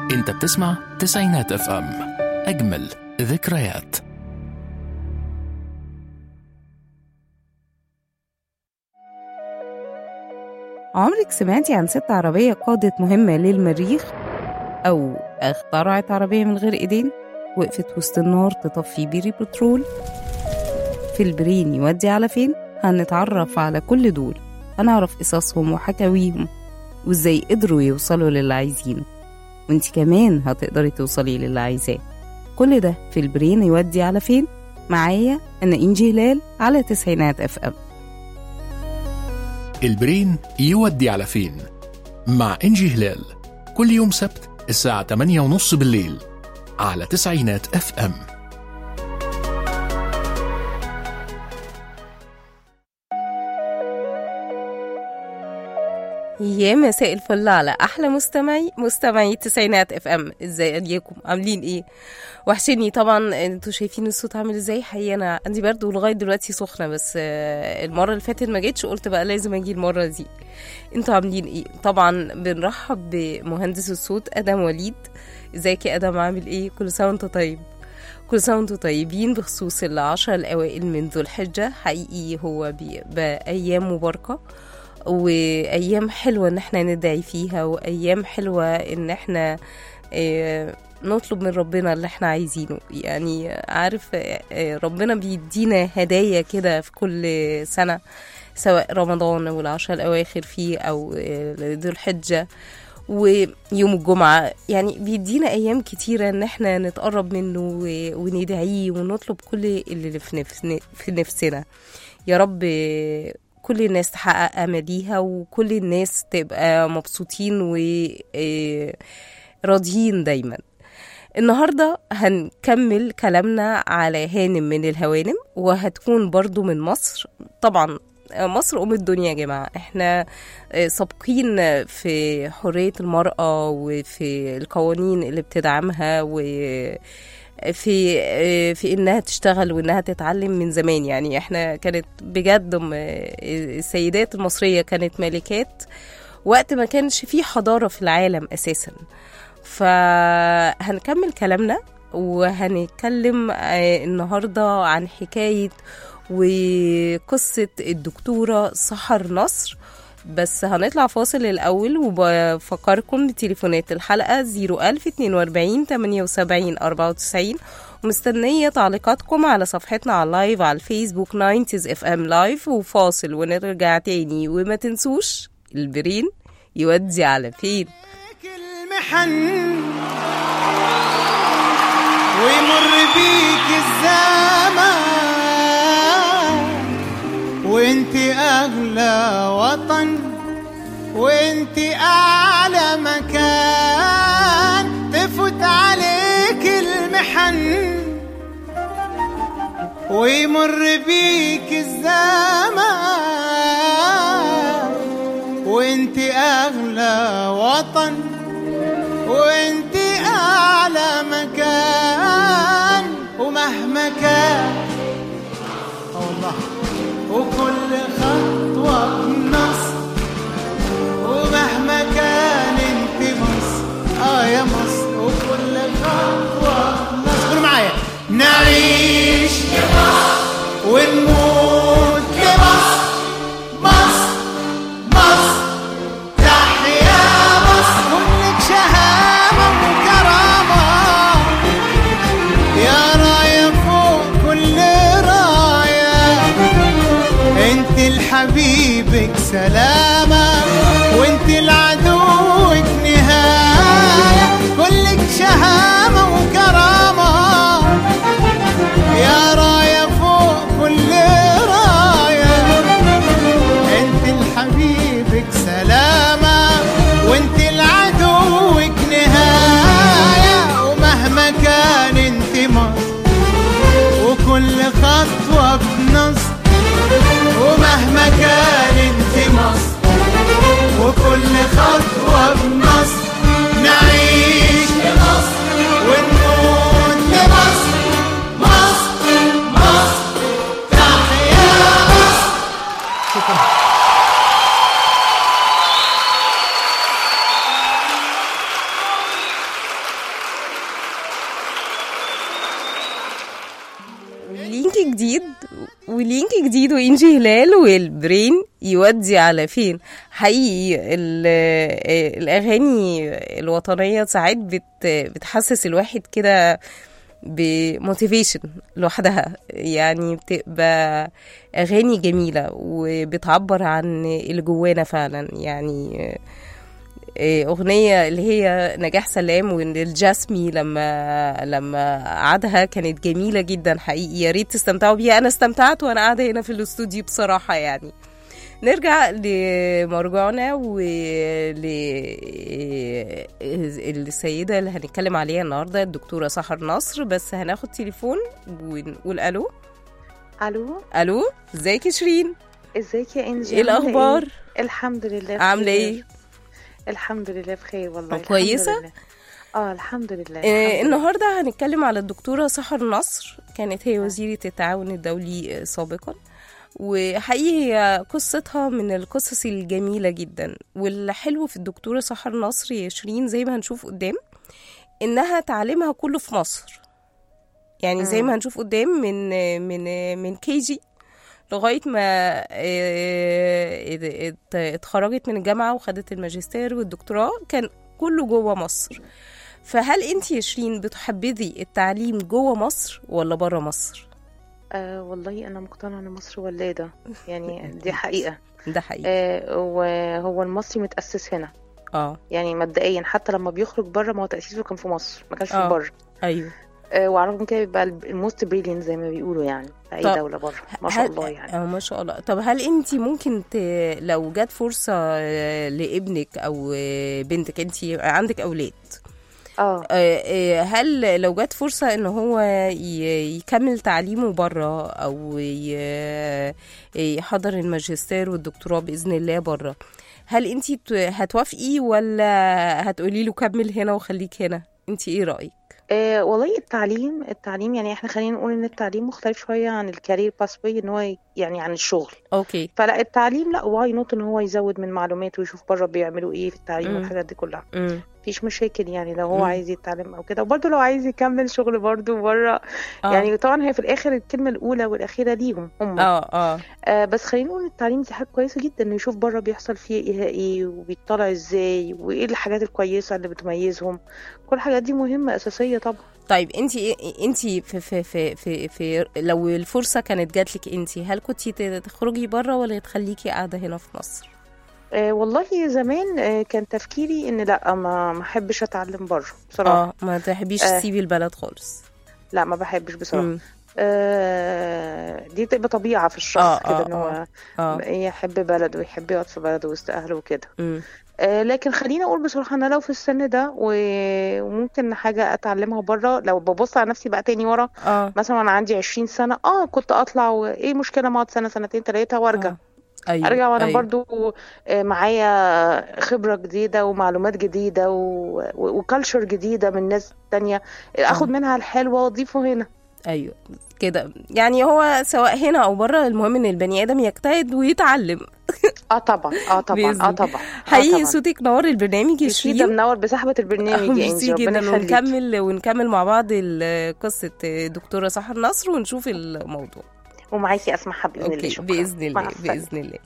انت بتسمع تسعينات اف ام اجمل ذكريات عمرك سمعتي عن ست عربية قادت مهمة للمريخ أو اخترعت عربية من غير إيدين وقفت وسط النار تطفي بيري بترول في البرين يودي على فين هنتعرف على كل دول هنعرف قصصهم وحكاويهم وازاي قدروا يوصلوا للي عايزينه وانت كمان هتقدري توصلي للي عايزاه كل ده في البرين يودي على فين معايا أنا إنجي هلال على تسعينات اف ام البرين يودي على فين مع انجي هلال كل يوم سبت الساعة 8 ونص بالليل على تسعينات اف ام يا مساء الفل على احلى مستمعي مستمعي التسعينات اف ام ازيكم عاملين ايه وحشني طبعا انتوا شايفين الصوت عامل ازاي حقيقة انا عندي برد ولغايه دلوقتي سخنه بس آه، المره اللي فاتت ما جيتش قلت بقى لازم اجي المره دي انتوا عاملين ايه طبعا بنرحب بمهندس الصوت ادم وليد ازيك يا ادم عامل ايه كل سنه وانت طيب كل سنة وانتم طيبين بخصوص العشر الأوائل من ذو الحجة حقيقي هو بيبقى أيام مباركة وايام حلوه ان احنا ندعي فيها وايام حلوه ان احنا آه، نطلب من ربنا اللي احنا عايزينه يعني عارف آه، ربنا بيدينا هدايا كده في كل سنه سواء رمضان والعشر الاواخر فيه او آه، ذو الحجه ويوم الجمعة يعني بيدينا أيام كتيرة إن احنا نتقرب منه و- وندعيه ونطلب كل اللي في, نفس في نفسنا يا رب كل الناس تحقق أماليها وكل الناس تبقى مبسوطين وراضيين دايما النهاردة هنكمل كلامنا على هانم من الهوانم وهتكون برضو من مصر طبعا مصر أم الدنيا يا جماعة احنا سابقين في حرية المرأة وفي القوانين اللي بتدعمها و في في انها تشتغل وانها تتعلم من زمان يعني احنا كانت بجد م- السيدات المصريه كانت ملكات وقت ما كانش في حضاره في العالم اساسا فهنكمل كلامنا وهنتكلم آه، النهارده عن حكايه وقصه الدكتوره سحر نصر بس هنطلع فاصل الأول وبفكركم بتليفونات الحلقة 01042 78 94 ومستنية تعليقاتكم على صفحتنا على اللايف على الفيسبوك 90 اف ام لايف وفاصل ونرجع تاني وما تنسوش البرين يودي على فين المحن ويمر بيك الزمان وانت اغلى وطن وانت اعلى مكان تفوت عليك المحن ويمر بيك الزمان وانت اغلى وطن وانت اعلى مكان ومهما كان آه والله وكل خطوة بنص ومهما كان انت مصر اه يا مصر وكل خطوة بنص قولوا معايا نعيش لمصر ونموت لمصر مصر مصر تحيا مصر كلك شهامة وكرامة يا راية فوق كل راية انت لحبيبك سلامة وانت لعدوك نهاية كلك شهامة وكرامة يا راية فوق كل راية انت لحبيبك سلامة وانت لعدوك نهاية ومهما كان انت مصر وكل خطوة بنصر ومهما كان انت مصر وكل خطوة بنصر نعيش لمصر ونموت لمصر مصر مصر تحيا مصر شكرا ولينك جديد وإنجي هلال والبرين يودي على فين حقيقي ال- آه، الأغاني الوطنية ساعات بت بتحسس الواحد كده بموتيفيشن لوحدها يعني بتبقى أغاني جميلة وبتعبر عن اللي جوانا فعلا يعني آه، آه، أغنية اللي هي نجاح سلام والجاسمي لما لما قعدها كانت جميلة جدا حقيقي يا ريت تستمتعوا بيها أنا استمتعت وأنا قاعدة هنا في الاستوديو بصراحة يعني نرجع لمرجعنا وللسيدة اللي هنتكلم عليها النهاردة الدكتورة سحر نصر بس هناخد تليفون ونقول ألو الو ألو ازيك يا شيرين ازيك يا انجي ايه عاملة الأخبار إيه؟ الحمد لله عاملة بخير. ايه الحمد لله بخير والله الحمد كويسة؟ لله. اه الحمد لله آه، الحمد لله. النهارده هنتكلم على الدكتوره سحر نصر كانت هي وزيره التعاون الدولي آه، سابقا وحقيقي هي قصتها من القصص الجميله جدا والحلو في الدكتوره سحر نصر يا شيرين زي ما هنشوف قدام انها تعليمها كله في مصر يعني زي ما هنشوف قدام من آه، من آه، من كي جي لغايه ما آه، ات- ات- اتخرجت من الجامعه وخدت الماجستير والدكتوراه كان كله جوه مصر فهل انت يا شيرين بتحبذي التعليم جوه مصر ولا بره مصر آه والله انا مقتنعه ان مصر ولاده يعني دي حقيقه ده حقيقي آه وهو المصري متاسس هنا اه يعني مبدئيا حتى لما بيخرج بره ما هو تاسيسه كان في مصر ما كانش آه. في بره ايوه آه وعلى الرغم من كده بيبقى الموست بريليان زي ما بيقولوا يعني في اي طب دوله بره ما شاء هل- الله يعني اه ما شاء الله طب هل انت ممكن ت... لو جت فرصه آه، لابنك او آه، بنتك انت عندك اولاد اه آه، آه، هل لو جت فرصة ان هو ي- يكمل تعليمه بره او ي- يحضر الماجستير والدكتوراه باذن الله بره هل انت هتوافقي ولا هتقولي له كمل هنا وخليك هنا انت ايه رايك آه والله التعليم التعليم يعني احنا خلينا نقول ان التعليم مختلف شويه عن الكارير باسوي ان هو ي- يعني عن الشغل اوكي فلا التعليم لا واي نوت ان هو يزود من معلوماته ويشوف بره بيعملوا ايه في التعليم مم. والحاجات دي كلها امم مفيش مشاكل يعني لو هو مم. عايز يتعلم او كده وبرده لو عايز يكمل شغل برده بره اه يعني طبعا هي في الاخر الكلمه الاولى والاخيره ليهم هم اه اه آه بس خلينا نقول التعليم دي حاجه كويسه جدا انه يشوف بره بيحصل فيه ايه ايه وبيطلع ازاي وايه الحاجات الكويسه اللي بتميزهم كل الحاجات دي مهمه اساسيه طبعا طيب انت انت في في في في, في لو الفرصه كانت جات لك انت هل كنتي تخرجي بره ولا تخليكي قاعده هنا في مصر آه والله زمان آه كان تفكيري ان لا ما ما احبش اتعلم بره بصراحه اه ما تحبيش آه. تسيبي البلد خالص لا ما بحبش بصراحه مم. آه دي بتبقى طبيعه في الشخص آه، كده آه، ان هو اه يحب بلده ويحب يقعد في بلده وسط اهله وكده مم. آه لكن خليني اقول بصراحه انا لو في السن ده و- وممكن حاجه اتعلمها بره لو ببص على نفسي بقى تاني ورا اه مثلا وانا عندي 20 سنه اه كنت اطلع وايه المشكله ما اقعد سنه سنتين ثلاثه وارجع آه. ايوه ارجع وانا أيوة. برضو آه، معايا خبرة جديدة ومعلومات جديدة وكالتشر جديدة من ناس تانية اخد منها الحلوة واضيفه هنا ايوه كده يعني هو سواء هنا او بره المهم ان البني ادم يجتهد ويتعلم اه طبعا اه طبعا بإذن اه الله. طبعا آه حقيقي طبعا. صوتك نور البرنامج يا ميرسي ده شيرين منور بصحبة البرنامج يا ميرسي انجي ربنا جدا يخليك ونكمل ونكمل مع بعض ال- قصه دكتوره سحر نصر ونشوف الموضوع ومعاكي اسمعها باذن الله اوكي شكرا باذن مع الله السلامة. باذن الله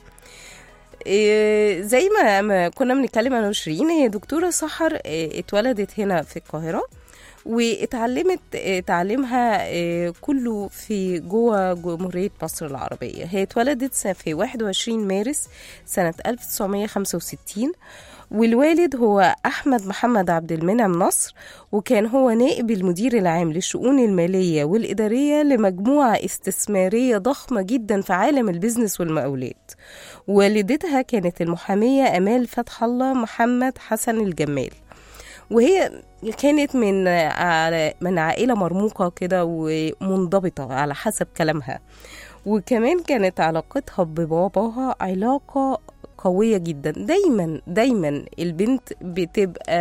إيه، زي ما ما كنا بنتكلم انا وشيرين هي دكتوره سحر إيه، اتولدت هنا في القاهره واتعلمت إيه، تعليمها إيه، كله في جوه جمهورية مصر العربية هي اتولدت س- في 21 مارس سنة 1965 والوالد هو أحمد محمد عبد المنعم نصر وكان هو نائب المدير العام للشؤون المالية والإدارية لمجموعة استثمارية ضخمة جدا في عالم البزنس والمقاولات والدتها كانت المحامية أمال فتح الله محمد حسن الجمال وهي كانت من على- من عائلة مرموقة كده ومنضبطة على حسب كلامها وكمان كانت علاقتها بباباها علاقة قوية جدا دايما دايما البنت بتبقى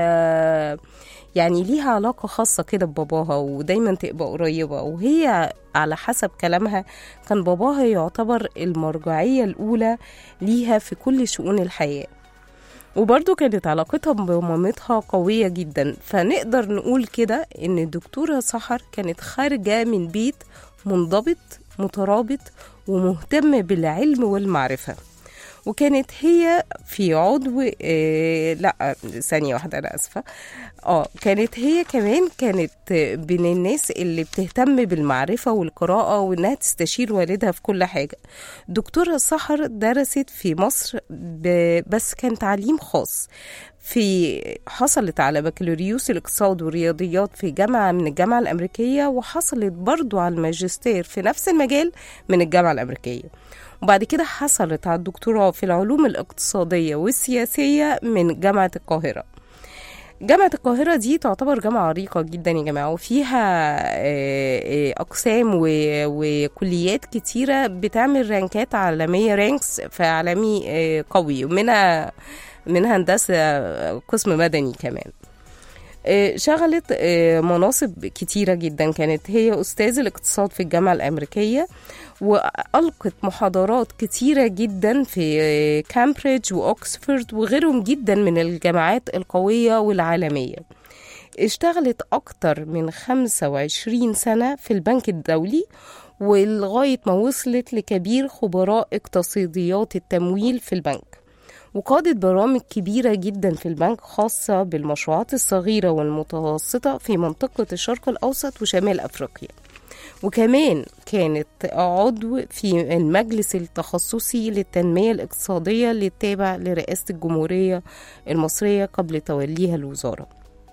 يعني ليها علاقة خاصة كده بباباها ودايما تبقى قريبة وهي على حسب كلامها كان باباها يعتبر المرجعية الأولى ليها في كل شؤون الحياة وبرضه كانت علاقتها بمامتها قوية جدا فنقدر نقول كده إن الدكتورة سحر كانت خارجة من بيت منضبط مترابط ومهتم بالعلم والمعرفة وكانت هي في عضو آه لا ثانية واحدة أنا آسفة اه كانت هي كمان كانت بين الناس اللي بتهتم بالمعرفة والقراءة وإنها تستشير والدها في كل حاجة دكتورة سحر درست في مصر ب- بس كان تعليم خاص في حصلت على بكالوريوس الاقتصاد والرياضيات في جامعة من الجامعة الأمريكية وحصلت برضو على الماجستير في نفس المجال من الجامعة الأمريكية وبعد كده حصلت على الدكتوراه في العلوم الاقتصادية والسياسية من جامعة القاهرة جامعة القاهرة دي تعتبر جامعة عريقة جدا يا جماعة وفيها آه، آه، أقسام و- وكليات كتيرة بتعمل رانكات عالمية رانكس في عالمي آه، قوي ومنها من هندسة آه، قسم مدني كمان آه، شغلت آه، مناصب كتيرة جدا كانت هي أستاذ الاقتصاد في الجامعة الأمريكية وألقت محاضرات كتيرة جدا في آه، كامبريدج وأكسفورد وغيرهم جدا من الجامعات القوية والعالمية اشتغلت أكتر من 25 سنة في البنك الدولي ولغاية ما وصلت لكبير خبراء اقتصاديات التمويل في البنك وقادت برامج كبيرة جدا في البنك خاصة بالمشروعات الصغيرة والمتوسطة في منطقة الشرق الأوسط وشمال أفريقيا وكمان كانت عضو في المجلس التخصصي للتنمية الاقتصادية اللي تابع لرئاسة الجمهورية المصرية قبل توليها الوزارة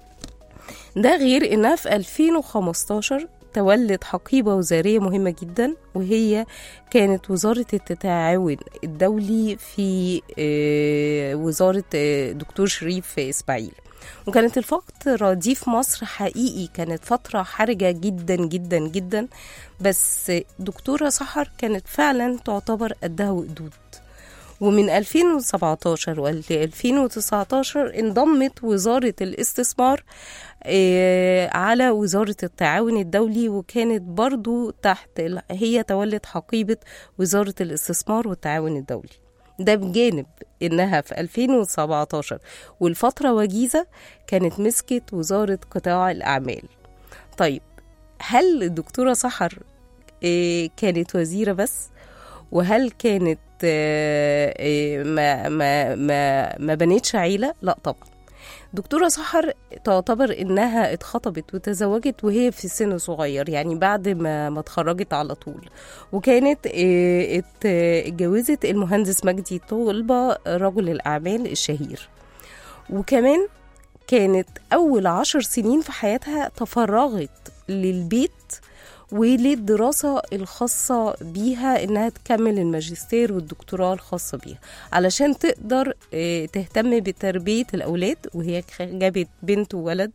ده غير انها في 2015 تولت حقيبة وزارية مهمة جدا وهي كانت وزارة التعاون الدولي في آه، وزارة آه، دكتور شريف إسماعيل وكانت الفترة دي في مصر حقيقي كانت فترة حرجة جدا جدا جدا بس دكتورة سحر كانت فعلا تعتبر قدها وقدود ومن 2017 و 2019 انضمت وزارة الاستثمار آه، على وزارة التعاون الدولي وكانت برضو تحت ال- هي تولت حقيبة وزارة الاستثمار والتعاون الدولي ده بجانب انها في 2017 والفترة وجيزة كانت مسكت وزارة قطاع الأعمال طيب هل الدكتورة سحر آه، كانت وزيرة بس وهل كانت آه، آه، ما ما ما ما بنتش عيلة لا طبعا دكتورة سحر تعتبر انها اتخطبت وتزوجت وهي في سن صغير يعني بعد ما ما اتخرجت على طول وكانت آه، ات- آه، اتجوزت المهندس مجدي طلبة رجل الاعمال الشهير وكمان كانت أول عشر سنين في حياتها تفرغت للبيت وللدراسة الخاصة بيها إنها تكمل الماجستير والدكتوراه الخاصة بيها علشان تقدر آه، تهتم بتربية الأولاد وهي خ- جابت بنت وولد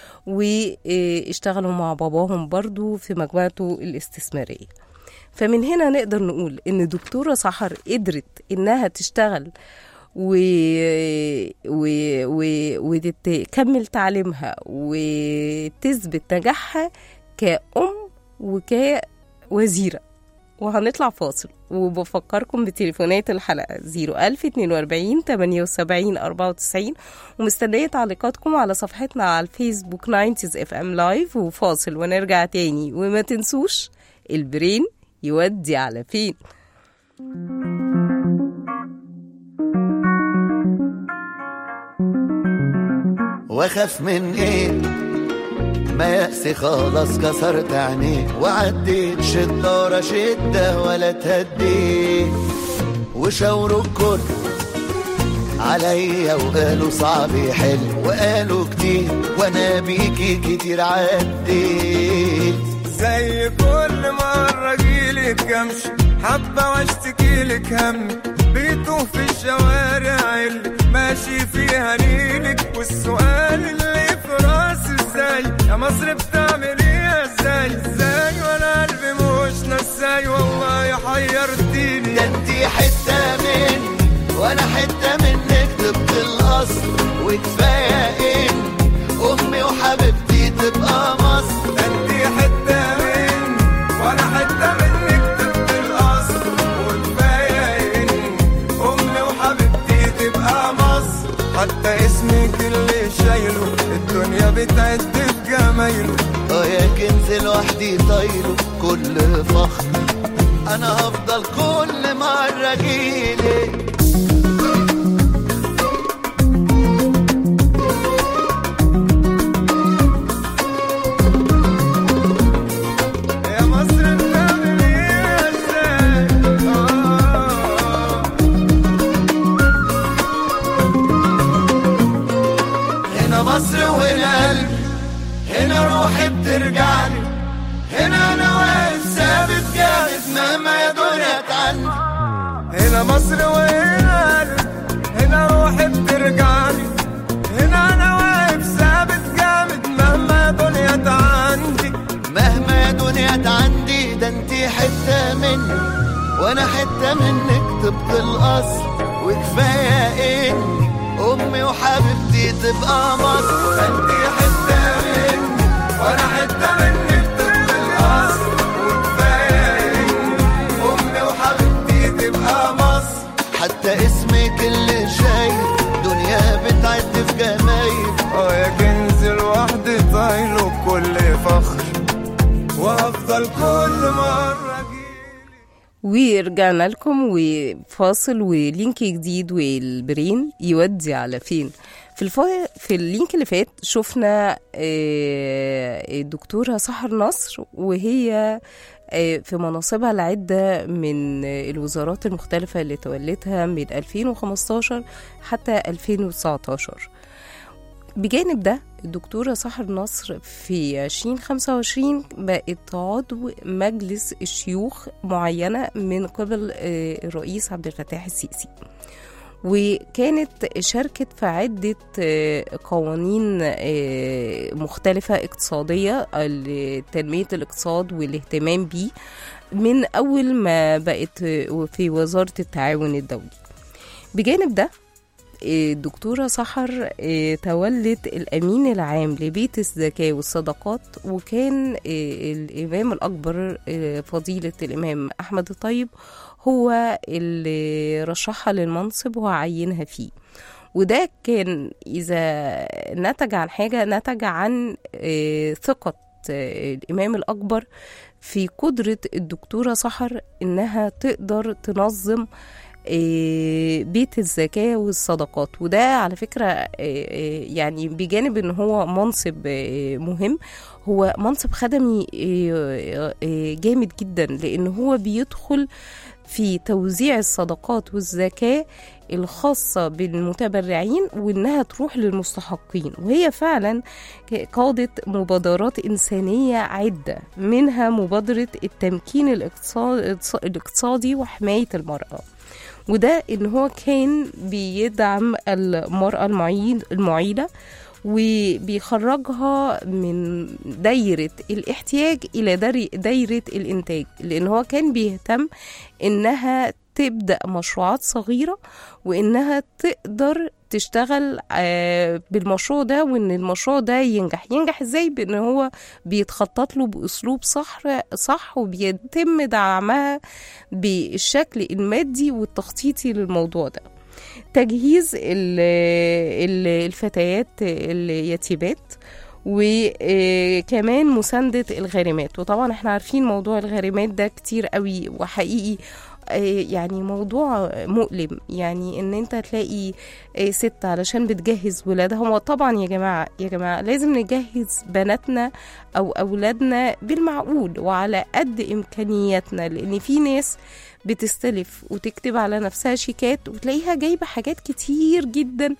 واشتغلوا مع باباهم برضو في مجموعته الاستثمارية فمن هنا نقدر نقول إن دكتورة سحر قدرت إنها تشتغل و... و... و... وتكمل تعليمها وتثبت نجاحها كأم وكوزيرة وهنطلع فاصل وبفكركم بتليفونات الحلقة 01042 78 94 ومستنية تعليقاتكم على صفحتنا على الفيسبوك 90 اف ام لايف وفاصل ونرجع تاني وما تنسوش البرين يودي على فين واخاف من ايه ما يأسي خلاص كسرت عينيه وعديت شدة ورا شدة ولا تهديه وشاوروا الكل عليا وقالوا صعب يحل وقالوا كتير وانا بيكي كتير عديت زي كل مرة جيلك كمش حبة واشتكي لك هم بيتوه في الشوارع اللي ماشي فيها نيلك والسؤال اللي في راسي ازاي يا مصر بتعمل ايه ازاي ازاي وانا قلبي مش نساي والله حيرتيني ده انتي حتة مني وانا حتة منك طبق الاصل وكفاية ان امي وحبيبتي تبقى مصر انتي حتة مني وانا حتة منك طب الاصل وكفاية ان امي وحبيبتي تبقى مصر حتى اسمك اللي شايله الدنيا بتعد بجمايله اه يا كنز لوحدي طايله كل فخر انا هفضل كل مرة اجيلك يا مصر بتعمل ايه ازاي آه. هنا مصر وهنا قلبي هنا روحي بترجعني هنا انا واقف ثابت جامد مهما يا دنيا تعني هنا مصر وهنا قلبي، هنا روحي بترجعني هنا انا واقف ثابت جامد مهما دنيا تعندي مهما يا دنيا تعندي ده انتي حتة مني وانا حتة منك طبق الاصل وكفاية اني امي وحبيبتي تبقى مصر انتي حتة مني وانا حتة منك طبق الاصل وكفاية اني امي وحبيبتي تبقى مصر حتى اسمك اللي شايف دنيا بتعد في جمايل اه يا كنز لوحدي طايله بكل فخر وهفضل كل مرة أجيلك ورجعنا لكم وفاصل ولينك جديد والبرين يودي على فين في الفا... في اللينك اللي فات شفنا آه، الدكتورة سحر نصر وهي آه، في مناصبها العدة من آه، الوزارات المختلفة اللي تولتها من 2015 حتى 2019 بجانب ده الدكتورة سحر نصر في 2025 بقت عضو مجلس الشيوخ معينة من قبل آه، الرئيس عبد الفتاح السيسي وكانت شاركت في عدة آه، قوانين آه، مختلفة اقتصادية لتنمية الاقتصاد والاهتمام بيه من أول ما بقت آه، في وزارة التعاون الدولي بجانب ده الدكتورة سحر آه، تولت الأمين العام لبيت الزكاة والصدقات وكان آه، الإمام الأكبر آه، فضيلة الإمام أحمد الطيب هو اللي رشحها للمنصب وعينها فيه وده كان إذا نتج عن حاجة نتج عن آه، ثقة آه، الإمام الأكبر في قدرة الدكتورة سحر إنها تقدر تنظم آه، بيت الزكاة والصدقات وده على فكرة آه، آه، يعني بجانب ان هو منصب آه، مهم هو منصب خدمي آه، آه، جامد جدا لان هو بيدخل في توزيع الصدقات والزكاة الخاصة بالمتبرعين وإنها تروح للمستحقين وهي فعلا قادت مبادرات إنسانية عدة منها مبادرة التمكين الاقتصاد- الاقتصادي وحماية المرأة وده ان هو كان بيدعم المرأة المعيل المعيلة وبيخرجها من دايرة الاحتياج إلى داري- دايرة الإنتاج لأن هو كان بيهتم إنها تبدأ مشروعات صغيرة وإنها تقدر تشتغل آه، بالمشروع ده وإن المشروع ده ينجح ينجح إزاي بإن هو بيتخطط له بأسلوب صح صح وبيتم دعمها بالشكل المادي والتخطيطي للموضوع ده تجهيز ال- ال- الفتيات اليتيمات وكمان مساندة الغارمات وطبعا احنا عارفين موضوع الغارمات ده كتير قوي وحقيقي آه، يعني موضوع مؤلم يعني ان انت تلاقي آه، ست علشان بتجهز ولادها هو طبعا يا جماعة يا جماعة لازم نجهز بناتنا او اولادنا بالمعقول وعلى قد امكانياتنا لان في ناس بتستلف وتكتب على نفسها شيكات وتلاقيها جايبة حاجات كتير جدا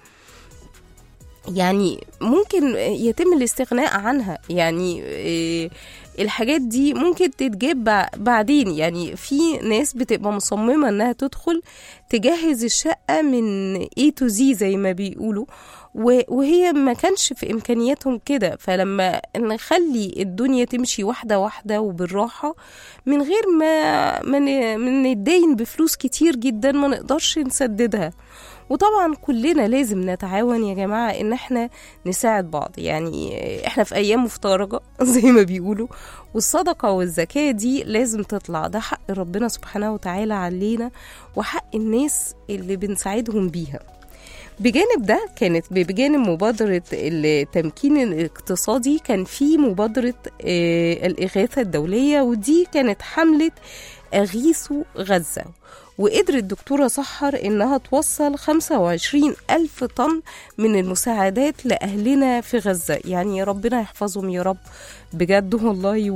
يعني ممكن يتم الاستغناء عنها يعني إيه، الحاجات دي ممكن تتجاب بع- بعدين يعني في ناس بتبقى مصممة انها تدخل تجهز الشقة من A to Z زي ما بيقولوا و- وهي ما كانش في امكانياتهم كده فلما نخلي الدنيا تمشي واحدة واحدة وبالراحة من غير ما ما ن- ما نتداين بفلوس كتير جدا ما نقدرش نسددها وطبعا كلنا لازم نتعاون يا جماعة ان احنا نساعد بعض يعني احنا في ايام مفترجة زي ما بيقولوا والصدقة والزكاة دي لازم تطلع ده حق ربنا سبحانه وتعالى علينا وحق الناس اللي بنساعدهم بيها بجانب ده كانت بجانب مبادرة التمكين الاقتصادي كان في مبادرة آه، الإغاثة الدولية ودي كانت حملة أغيثوا غزة وقدرت الدكتورة سحر إنها توصل 25 ألف طن من المساعدات لأهلنا في غزة يعني ربنا يحفظهم يا رب بجد والله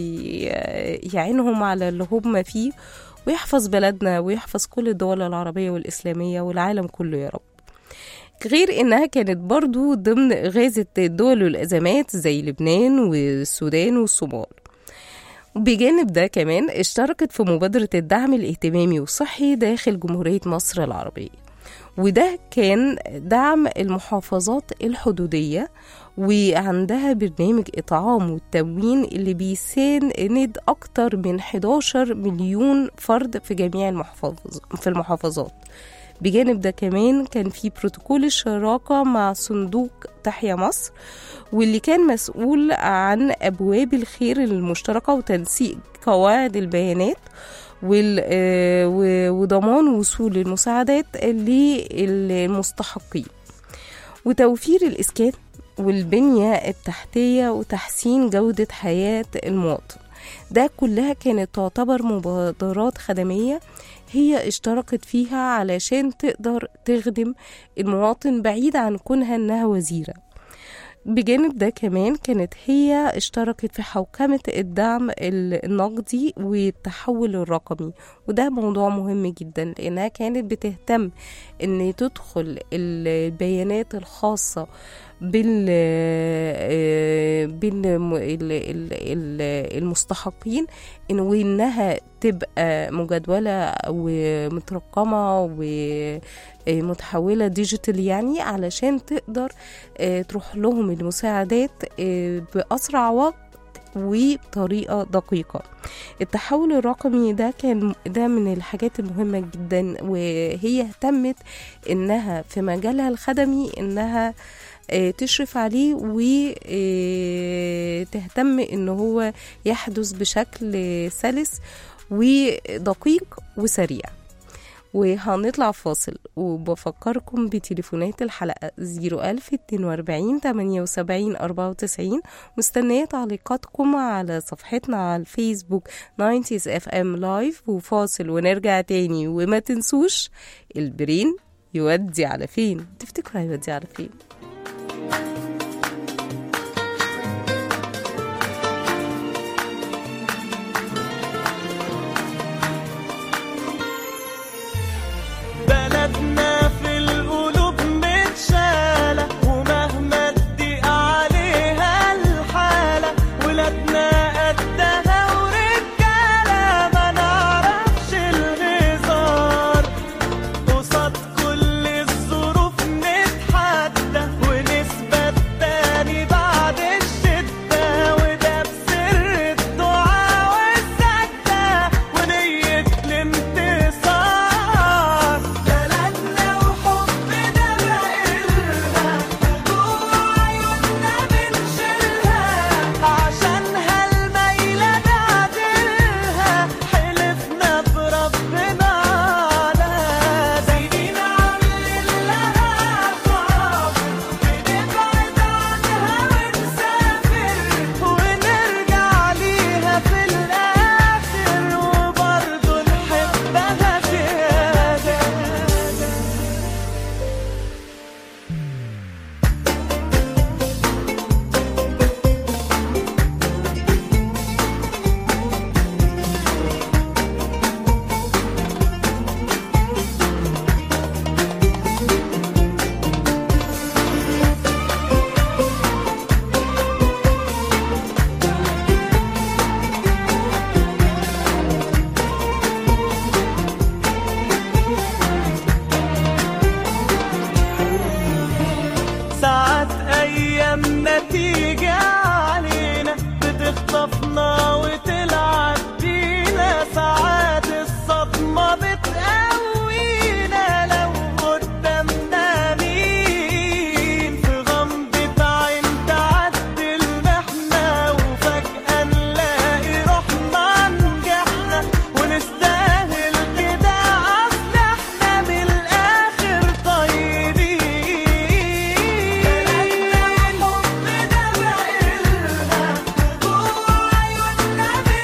ويعينهم على اللي هم فيه ويحفظ بلدنا ويحفظ كل الدول العربية والإسلامية والعالم كله يا رب غير انها كانت برضو ضمن غازة دول الازمات زي لبنان والسودان والصومال بجانب ده كمان اشتركت في مبادرة الدعم الاهتمامي والصحي داخل جمهورية مصر العربية وده كان دعم المحافظات الحدودية وعندها برنامج إطعام والتموين اللي بيساند أكتر من 11 مليون فرد في جميع المحافظ في المحافظات بجانب ده كمان كان في بروتوكول الشراكة مع صندوق تحيا مصر واللي كان مسؤول عن أبواب الخير المشتركة وتنسيق قواعد البيانات وال- آه، و- وضمان وصول المساعدات للمستحقين وتوفير الإسكان والبنية التحتية وتحسين جودة حياة المواطن ده كلها كانت تعتبر مبادرات خدمية هي اشتركت فيها علشان تقدر تخدم المواطن بعيد عن كونها انها وزيرة بجانب ده كمان كانت هي اشتركت في حوكمة الدعم ال- النقدي والتحول الرقمي وده موضوع مهم جدا لأنها كانت بتهتم أن تدخل البيانات الخاصة بال آه، بال ال- ال- ال- المستحقين إن وإنها تبقى مجدولة ومترقمة ومتحولة ديجيتال يعني علشان تقدر آه، تروح لهم المساعدات آه، بأسرع وقت وبطريقة دقيقة التحول الرقمي ده كان ده من الحاجات المهمة جدا وهي اهتمت انها في مجالها الخدمي انها آه، تشرف عليه وتهتم ان هو يحدث بشكل سلس ودقيق وسريع وهنطلع فاصل وبفكركم بتليفونات الحلقة 01042 78 94 مستنية تعليقاتكم على صفحتنا على الفيسبوك 90s اف ام لايف وفاصل ونرجع تاني وما تنسوش البرين يودي على فين تفتكروا هيودي على فين بلدنا في القلوب متشالة ومهما تضيق عليها الحالة ولادنا قدها ورجالة ما نعرفش الهزار قصاد كل الظروف نتحدى ونثبت تاني بعد الشدة وده بسر الدعاء والسجدة ونية الانتصار بلدنا وحبنا بقلها جوا عيوننا بنشيلها عشانها الميلة نعدلها حلفنا بربنا على سنين عاملين لها صعب بنبعد عنها ونسافر ونرجع ليها في الآخر وبرضه نحبها زيادة ساعات أيامنا تيجي علينا بتخطفنا وتلعب بينا ساعات الصدمة بتقوينا لو قدامنا مين في غمضة عين تعدي المحنة وفجأة نلاقي روحنا نجحنا ونستاهل كده أصل احنا من الآخر طيبين بلدنا وحبنا بقلها جوا عيوننا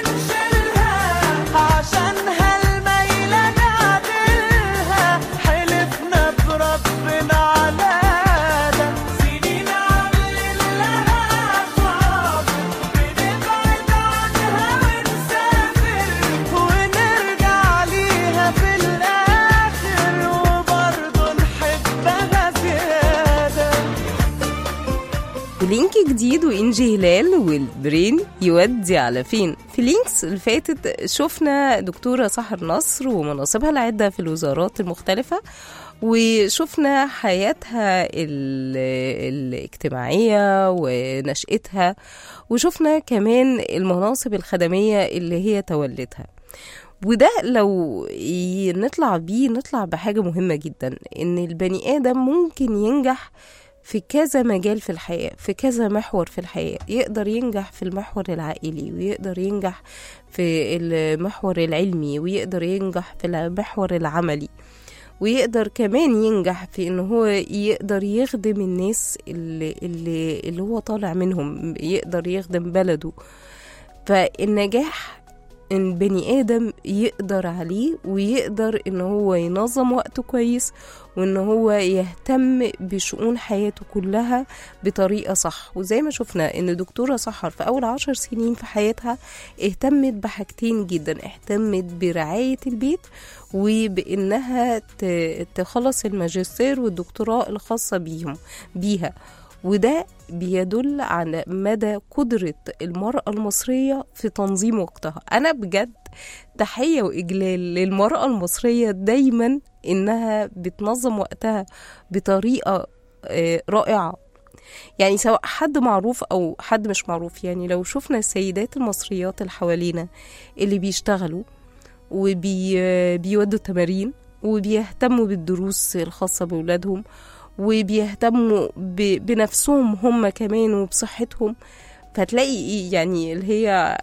ولينك جديد وإنجي هلال والبرين يودي على فين في لينكس اللي فاتت شفنا دكتورة سحر نصر ومناصبها العدة في الوزارات المختلفة وشفنا حياتها ال- الاجتماعية ونشأتها وشفنا كمان المناصب الخدمية اللي هي تولتها وده لو ي- نطلع بيه نطلع بحاجة مهمة جدا إن البني آدم ممكن ينجح في كذا مجال في الحياة في كذا محور في الحياة يقدر ينجح في المحور العائلي ويقدر ينجح في المحور العلمي ويقدر ينجح في المحور العملي ويقدر كمان ينجح في ان هو يقدر يخدم الناس اللي, اللي, اللي هو طالع منهم يقدر يخدم بلده فالنجاح ان بني ادم يقدر عليه ويقدر ان هو ينظم وقته كويس وان هو يهتم بشؤون حياته كلها بطريقة صح وزي ما شفنا ان دكتورة سحر في اول عشر سنين في حياتها اهتمت بحاجتين جدا اهتمت برعاية البيت وبانها ت- تخلص الماجستير والدكتوراه الخاصة بيهم بيها وده بيدل على مدى قدرة المرأة المصرية في تنظيم وقتها أنا بجد تحية وإجلال للمرأة المصرية دايما إنها بتنظم وقتها بطريقة آه، رائعة يعني سواء حد معروف أو حد مش معروف يعني لو شفنا السيدات المصريات اللي حوالينا اللي بيشتغلوا وبيودوا التمارين وبيهتموا بالدروس الخاصة بولادهم وبيهتموا ب- بنفسهم هم كمان وبصحتهم فتلاقي يعني اللي هي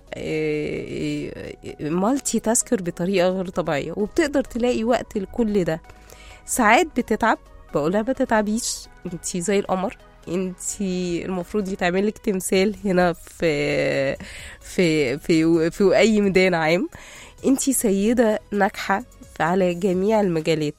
مالتي تاسكر بطريقة غير طبيعية وبتقدر تلاقي وقت لكل ده ساعات بتتعب بقولها ما تتعبيش انتي زي القمر انتي المفروض يتعمل لك تمثال هنا في في في في اي ميدان عام انتي سيدة ناجحة على جميع المجالات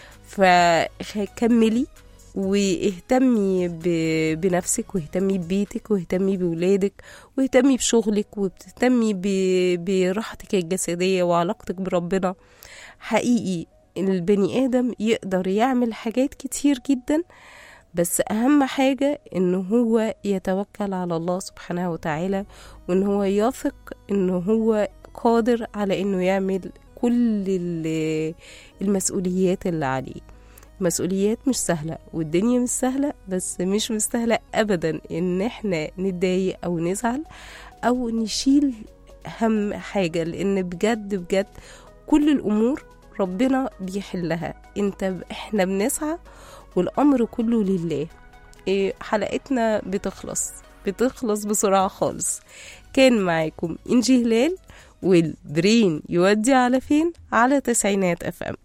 فكملي واهتمي ب- بنفسك واهتمي ببيتك واهتمي بولادك واهتمي بشغلك وبتهتمي ب- براحتك الجسدية وعلاقتك بربنا حقيقي البني آدم يقدر يعمل حاجات كتير جدا بس أهم حاجة إن هو يتوكل على الله سبحانه وتعالى وإن هو يثق إن هو قادر على إنه يعمل كل ال- المسؤوليات اللي عليه مسؤوليات مش سهلة والدنيا مش سهلة بس مش مستاهلة أبدا إن احنا نتضايق أو نزعل أو نشيل هم حاجة لأن بجد بجد كل الأمور ربنا بيحلها انت احنا بنسعى والأمر كله لله إيه حلقتنا بتخلص بتخلص بسرعة خالص كان معاكم إنجي هلال والبرين يودي على فين على تسعينات اف ام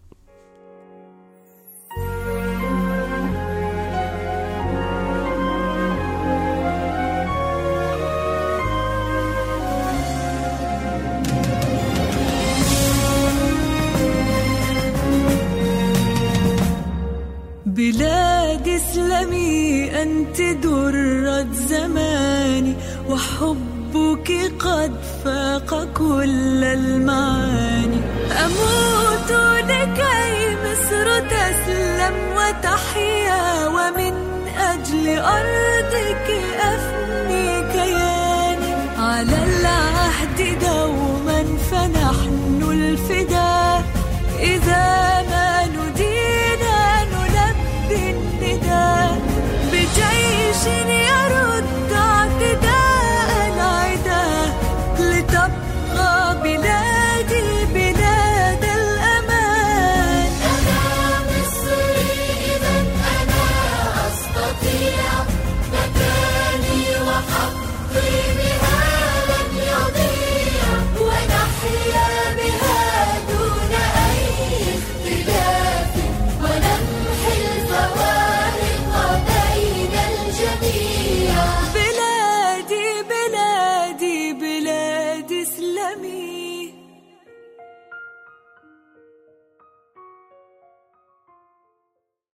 بلاد اسلمي انت درة زماني وحبك قد فاق كل المعاني اموت لكي مصر تسلم وتحيا ومن اجل ارضك افني كياني على العهد دوما فنحن الفداء إذا ما ندينا نلبي النداء بجيش يرد اعتداء العدا لتبقى بلادي بلاد الأمان أنا مصري إذا أنا أستطيع مكاني وحقي بها لن يضيع ونحيا بها دون أي اختلاف ونمحي الفوارق بين الجميع بلادي بلادي بلاد اسلمي